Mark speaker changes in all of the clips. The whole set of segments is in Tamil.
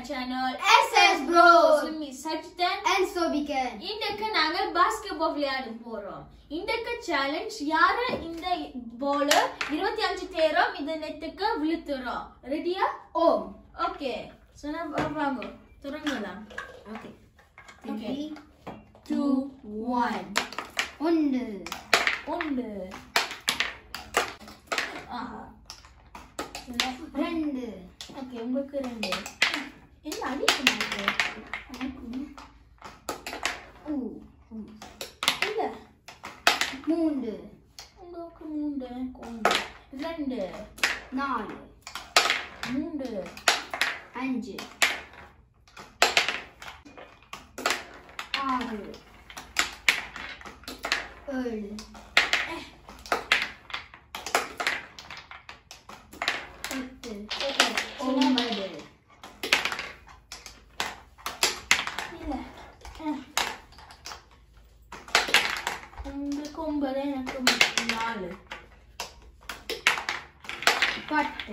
Speaker 1: channel
Speaker 2: SS Bros.
Speaker 1: With me Sajdan
Speaker 2: And so we can.
Speaker 1: இன்றைக்கு நாங்க பாஸ்கெட்பால் விளையாட போறோம் இன்றைக்கு சேலஞ்ச் யாரு இந்த பால் இருபத்தி அஞ்சு தேரம் இந்த நெட்டுக்கு விழுத்துறோம் ரெடியா
Speaker 2: Oh.
Speaker 1: ஓகே சொன்னா வாங்க தொடங்கலாம்
Speaker 2: Okay.
Speaker 1: Okay.
Speaker 2: Three,
Speaker 1: Two, one.
Speaker 2: ஒன்று
Speaker 1: ஒன்று ஆஹா
Speaker 2: ரெண்டு
Speaker 1: ஓகே உங்களுக்கு ரெண்டு என்ன அடிக்க மாட்டேன்
Speaker 2: ஊ, ஊ.
Speaker 1: இல்ல
Speaker 2: மூன்று
Speaker 1: உங்களுக்கு மூன்று ஒன்று ரெண்டு
Speaker 2: நாலு
Speaker 1: மூன்று
Speaker 2: அஞ்சு ஆறு ஏழு எட்டு ஒன்பது
Speaker 1: இல்ல அஹ். உங்களுக்கு ஒன்பது எனக்கு நாலு
Speaker 2: பத்து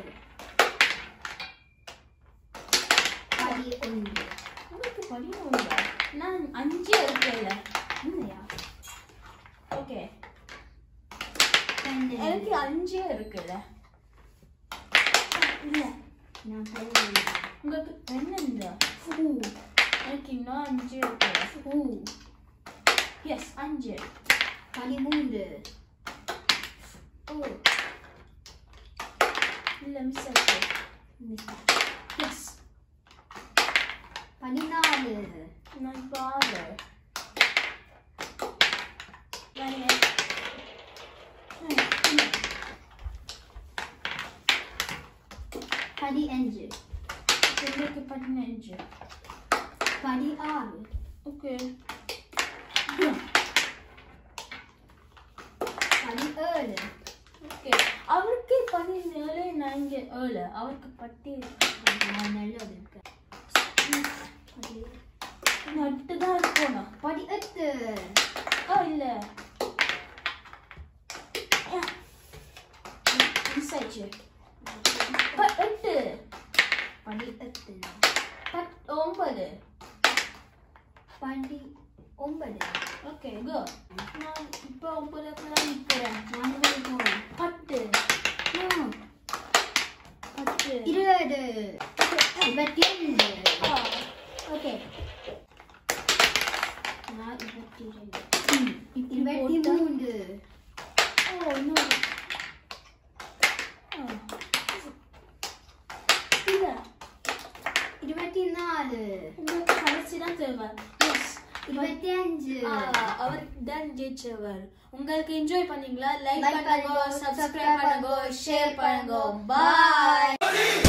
Speaker 2: பதினொன்று
Speaker 1: உங்களுக்கு பதினொன்று நான் அஞ்சு இருக்கல இல்லையா ஓகே எனக்கு
Speaker 2: பன்னெண்டு
Speaker 1: அஞ்சே இருக்குல்ல இல்ல
Speaker 2: நான் பதினொன்று
Speaker 1: உங்களுக்கு பன்னெண்டு
Speaker 2: ஊ,
Speaker 1: எனக்கு இன்னும் அஞ்சு இருக்குல்ல
Speaker 2: ஊ.
Speaker 1: எஸ் அஞ்சு
Speaker 2: பதிமூன்று
Speaker 1: ஓ இல்ல மிஸ் ஆச்சு எஸ்
Speaker 2: பதினாலு
Speaker 1: நான் பாரு
Speaker 2: பதினஞ்சு
Speaker 1: உங்களுக்கு பதினஞ்சு
Speaker 2: பதினாறு
Speaker 1: ஓகே
Speaker 2: பதினேழு
Speaker 1: ஓகே அவருக்கு பதினேழு நான் இங்கே ஏழு அவருக்கு பட்டி
Speaker 2: நான் நல்லது இருக்கு பதி-
Speaker 1: நட்டு தான் இருக்கணும்
Speaker 2: பதினெட்டு
Speaker 1: ஓ இல்ல மிஸ் ஆயிடுச்சு ப- எட்டு
Speaker 2: பதினெட்டு
Speaker 1: பத் ஒன்பது
Speaker 2: பதி ஒன்பது
Speaker 1: ஓகே கோ நான் இப்போ ஒன்பதுக்குலாம் நிற்கிறேன்
Speaker 2: நான்கு போய்
Speaker 1: பத்து பத்து
Speaker 2: இருபது இருபத்தி ரெண்டு
Speaker 1: ஓகே
Speaker 2: நான் இருபத்தி ரெண்டு
Speaker 1: இப்படி
Speaker 2: இருபத்தி
Speaker 1: போட்டா-
Speaker 2: மூன்று
Speaker 1: ஓ இன்னும் ஆ. இல்ல
Speaker 2: இருபத்தி நாலு
Speaker 1: உங்களுக்கு கடைசி தான் தேவை எஸ்
Speaker 2: இருபத்தி அஞ்சு
Speaker 1: அவர் தான் ஜெயிச்சவர் உங்களுக்கு என்ஜாய் பண்ணீங்களா லைக்
Speaker 2: Like
Speaker 1: பண்ணுங்க
Speaker 2: பண்ணுங்க,
Speaker 1: சப்ஸ்கிரைப்
Speaker 2: subscribe
Speaker 1: பண்ணுங்க
Speaker 2: பண்ணுங்க,
Speaker 1: ஷேர்
Speaker 2: share
Speaker 1: பண்ணுங்க
Speaker 2: பண்ணுங்க.
Speaker 1: பாய்